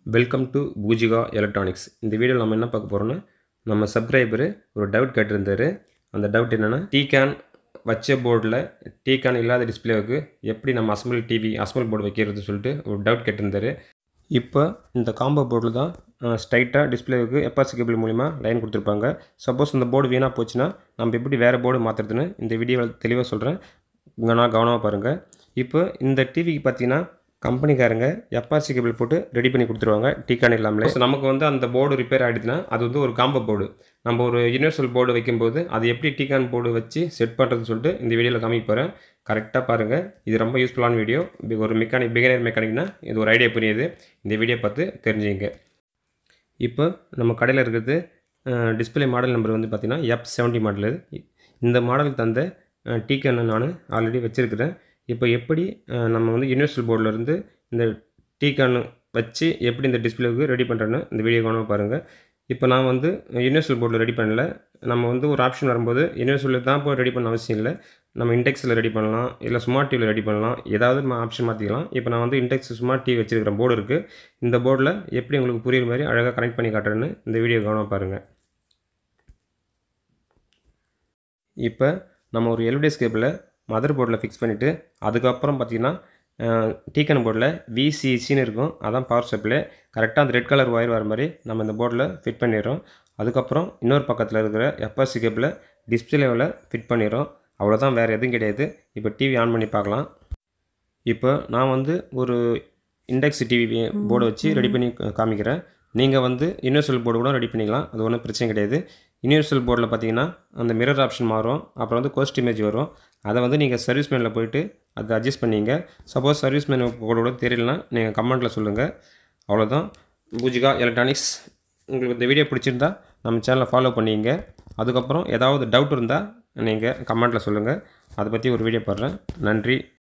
welcome to Poojika electronics இந்த வீடியோவில் நம்ம என்ன பார்க்க போகிறோம்னா நம்ம சப்ஸ்கிரைபரு ஒரு டவுட் கேட்டிருந்தாரு அந்த டவுட் என்னென்னா கேன் வச்ச போர்டில் கேன் இல்லாத டிஸ்பிளேவுக்கு எப்படி நம்ம அசம்பிள் டிவி அசம்பிள் போர்டு வைக்கிறது சொல்லிட்டு ஒரு டவுட் கேட்டிருந்தாரு இப்போ இந்த காம்போ போர்டில் தான் ஸ்ட்ரைட்டாக டிஸ்பிளேவுக்கு எப்பாசி கேபிள் மூலிமா லைன் கொடுத்துருப்பாங்க சப்போஸ் இந்த போர்டு வீணாக போச்சுன்னா நம்ம எப்படி வேறு போர்டு மாற்றுறதுன்னு இந்த வீடியோவில் தெளிவாக சொல்கிறேன் இங்கே நான் கவனமாக பாருங்கள் இப்போ இந்த டிவிக்கு பார்த்தீங்கன்னா கம்பெனிக்காரங்க எப்பாசி கேபிள் போட்டு ரெடி பண்ணி கொடுத்துருவாங்க டீக்கான் இல்லாமலே So, நமக்கு வந்து அந்த போர்டு ரிப்பேர் ஆகிடுச்சுன்னா அது வந்து ஒரு காம்போ போர்டு நம்ம ஒரு யூனிவர்சல் போர்டு வைக்கும்போது அது எப்படி டீக்கான் போர்டு வச்சு செட் பண்ணுறதுன்னு சொல்லிட்டு இந்த வீடியோவில் காமிக்க போகிறேன் கரெக்டாக பாருங்கள் இது ரொம்ப யூஸ்ஃபுல்லான வீடியோ ஒரு மெக்கானிக் பிகினர் மெக்கானிக்னா இது ஒரு ஐடியா புரியுது இந்த வீடியோ பார்த்து தெரிஞ்சுங்க இப்போ நம்ம கடையில் இருக்கிறது டிஸ்பிளே மாடல் நம்பர் வந்து பார்த்திங்கன்னா எஃப் செவன்ட்டி மாடல் இந்த மாடலுக்கு தந்த டீக்கன் நான் ஆல்ரெடி வச்சுருக்கிறேன் இப்போ எப்படி அஹ், நம்ம வந்து யூனிவர்சல் போர்டிலேருந்து இந்த டீக்கான் வச்சு எப்படி இந்த டிஸ்பிளேவுக்கு ரெடி பண்ணுறேன்னு இந்த வீடியோ கவனமாக பாருங்கள் இப்போ நான் வந்து யூனிவர்சல் போர்டில் ரெடி பண்ணல நம்ம வந்து ஒரு ஆப்ஷன் வரும்போது யூனிவர்சலில் தான் போய் ரெடி பண்ண அவசியம் இல்லை நம்ம இன்டெக்ஸில் ரெடி பண்ணலாம் இல்லை ஸ்மார்ட் டிவியில் ரெடி பண்ணலாம் ஏதாவது நம்ம ஆப்ஷன் மாற்றிக்கலாம் இப்போ நான் வந்து இன்டெக்ஸ் ஸ்மார்ட் டிவி வச்சிருக்கிற போர்டு இருக்குது இந்த போர்டில் எப்படி உங்களுக்கு புரியுற மாதிரி அழகாக கனெக்ட் பண்ணி காட்டுறேன்னு இந்த வீடியோ கவனமாக பாருங்கள் இப்போ நம்ம ஒரு எல்டிஎஸ் கேபிளை மதர் போர்டில் ஃபிக்ஸ் பண்ணிவிட்டு அதுக்கப்புறம் பார்த்தீங்கன்னா டீக்கன் போர்டில் விசிசின்னு இருக்கும் அதான் பவர் சப்ளை கரெக்டாக அந்த ரெட் கலர் ஒயர் வர மாதிரி நம்ம இந்த போர்டில் ஃபிட் பண்ணிடுறோம் அதுக்கப்புறம் இன்னொரு பக்கத்தில் இருக்கிற எப்எஸ்சி கேபிளை டிஸ்பிளேவில் ஃபிட் பண்ணிடுறோம் அவ்வளோதான் வேறு எதுவும் கிடையாது இப்போ டிவி ஆன் பண்ணி பார்க்கலாம் இப்போ நான் வந்து ஒரு இண்டெக்ஸ் டிவி போர்டை வச்சு ரெடி பண்ணி கா- காமிக்கிறேன் நீங்கள் வந்து யூனிவர்சல் போர்டு கூட ரெடி பண்ணிக்கலாம் அது ஒன்றும் பிரச்சனை கிடையாது யூனிவர்சல் போர்டில் பார்த்தீங்கன்னா அந்த மிரர் ஆப்ஷன் மாறும் அப்புறம் வந்து கோஸ்ட் இமேஜ் வரும் அதை வந்து நீங்கள் சர்வீஸ் மேனில் போயிட்டு அதை அட்ஜஸ்ட் பண்ணீங்க சப்போஸ் சர்வீஸ் மேன் கூட கூட தெரியலனா நீங்கள் கமெண்ட்டில் சொல்லுங்கள் அவ்வளோதான் பூஜிகா எலக்ட்ரானிக்ஸ் உங்களுக்கு இந்த வீடியோ பிடிச்சிருந்தா நம்ம சேனலை ஃபாலோ பண்ணிங்க அதுக்கப்புறம் ஏதாவது டவுட் இருந்தால் நீங்கள் கமெண்ட்டில் சொல்லுங்கள் அதை பற்றி ஒரு வீடியோ போடுறேன் நன்றி